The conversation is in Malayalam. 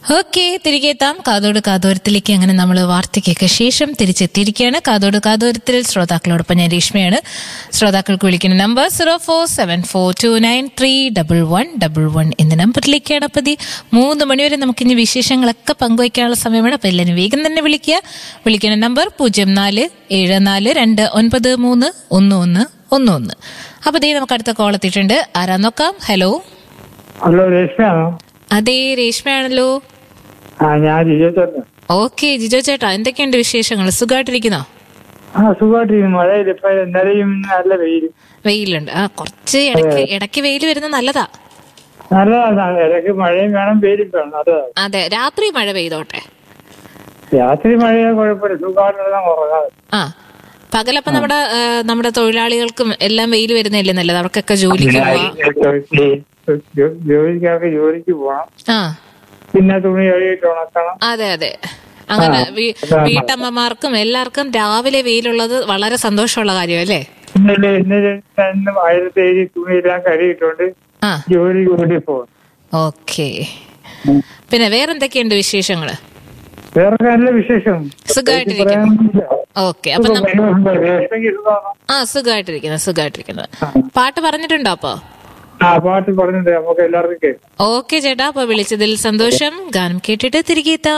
ഓക്കെ തിരികെ എത്താം കാതോട് കാതോരത്തിലേക്ക് അങ്ങനെ നമ്മൾ വാർത്തയ്ക്കൊക്കെ ശേഷം തിരിച്ചെത്തിയിരിക്കുകയാണ് കാതോട് കാതോരത്തിൽ ശ്രോതാക്കളോടൊപ്പം ഞാൻ രേഷ്മയാണ് ശ്രോതാക്കൾക്ക് വിളിക്കുന്ന number zero four seven four two nine three double one double one എന്ന നമ്പറിലേക്കാണ് അപ്പോൾ ഈ മൂന്ന് മണിവരെ നമുക്കിനി വിശേഷങ്ങളൊക്കെ പങ്കുവയ്ക്കാനുള്ള സമയമാണ് അപ്പോൾ എല്ലാവരും വേഗം തന്നെ വിളിക്കുക വിളിക്കുന്ന നമ്പർ പൂജ്യം നാല് ഏഴ് നാല് രണ്ട് ഒൻപത് മൂന്ന് ഒന്ന് ഒന്ന് ഒന്ന് ഒന്ന് അപ്പോൾ ദേ നമുക്ക് അടുത്ത കോൾ എത്തിയിട്ടുണ്ട് ആരാ നോക്കാം ഹലോ ഹലോ രേഷ്മയാണോ അതെ രേഷ്മയാണല്ലോ ആ ഞാൻ ജിജോച്ചേട്ടൻ ഓക്കെ ജിജോ ചേട്ടാ എന്തൊക്കെയുണ്ട് വിശേഷങ്ങൾ സുഖമായിട്ടിരിക്കുന്നോ ആ സുഖമായിട്ടിരിക്കുന്നു മഴയില്ല ഇപ്പൊ ഇന്നലെയും നല്ല വെയിൽ വെയിലുണ്ട് ആ കുറച്ച് ഇടയ്ക്ക് ഇടയ്ക്ക് വെയിൽ വരുന്നത് നല്ലതാ നല്ലതാണ് ഇടയ്ക്ക് മഴയും വേണം വെയിലും വേണം നല്ലതാണ് അതെ രാത്രി മഴ പെയ്തോട്ടെ രാത്രി മഴയാ കുഴപ്പമില്ല സുഖമായിട്ടുള്ള ഉറങ്ങാതെ ആ പകലപ്പം നമ്മുടെ ആ, നമ്മുടെ തൊഴിലാളികൾക്കും എല്ലാം വെയിൽ വരുന്നില്ലേ നല്ലത് അവർക്കൊക്കെ ജോലിക്ക് പോവാം ജോ- ജോലിക്കാർക്ക് ജോലിക്ക് പോകണം ആ പിന്നെ തുണി കഴുകിയിട്ട് ഉണക്കണം അതെ അതെ അങ്ങനെ വീ- വീട്ടമ്മമാർക്കും എല്ലാവർക്കും രാവിലെ വെയിലുള്ളത് വളരെ സന്തോഷമുള്ള കാര്യമല്ലേ ഇന്നലെ ഇന്നലെ ഇന്ന് ആയിരത്തി ഏഴ് തുണിയെല്ലാം കഴുകിയിട്ടുണ്ട് ആ ജോലിക്ക് വേണ്ടി പോകും ഓക്കെ പിന്നെ വേറെന്തൊക്കെയുണ്ട് വിശേഷങ്ങള് വേറെ നല്ല വിശേഷം സുഖമായിട്ടിരിക്കുന്നു പറയാനൊന്നുമില്ല. ഓക്കെ അപ്പൊ നം- സുഖം. രേഷ്മയ്ക്ക് സുഖമാണോ ആ സുഖമായിട്ടിരിക്കുന്നത് സുഖമായിട്ടിരിക്കുന്നത് പാട്ട് പറഞ്ഞിട്ടുണ്ടോ അപ്പൊ ആ പാട്ട് പറഞ്ഞിട്ട് നമുക്ക് എല്ലാവർക്കും കേൾക്കാം ഓക്കെ ചേട്ടാ അപ്പൊ വിളിച്ചതിൽ സന്തോഷം ഗാനം കേട്ടിട്ട് തിരികെ എത്താം